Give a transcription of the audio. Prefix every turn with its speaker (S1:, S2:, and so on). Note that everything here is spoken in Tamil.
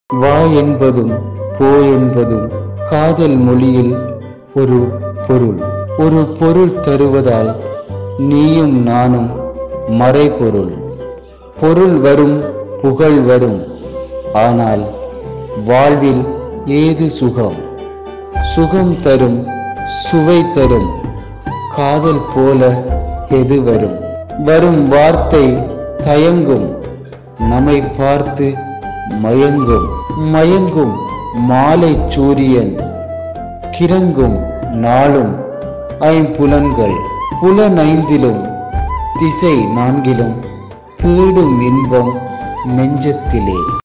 S1: வா என்பதும் போ என்பதும் காதல் மொழியில் ஒரு பொருள் ஒரு பொருள் தருவதால் நீயும் நானும் மறைபொருள் பொருள் வரும் புகழ் வரும் ஆனால் வாழ்வில் ஏது சுகம் சுகம் தரும் சுவை தரும் காதல் போல எது வரும் வரும் வார்த்தை தயங்கும் நம்மை பார்த்து மயங்கும் மயங்கும் மாலை சூரியன் கிறங்கும் நாளும் ஐம்புலன்கள் புலனைந்திலும் திசை நான்கிலும் தேடும் இன்பம் நெஞ்சத்திலே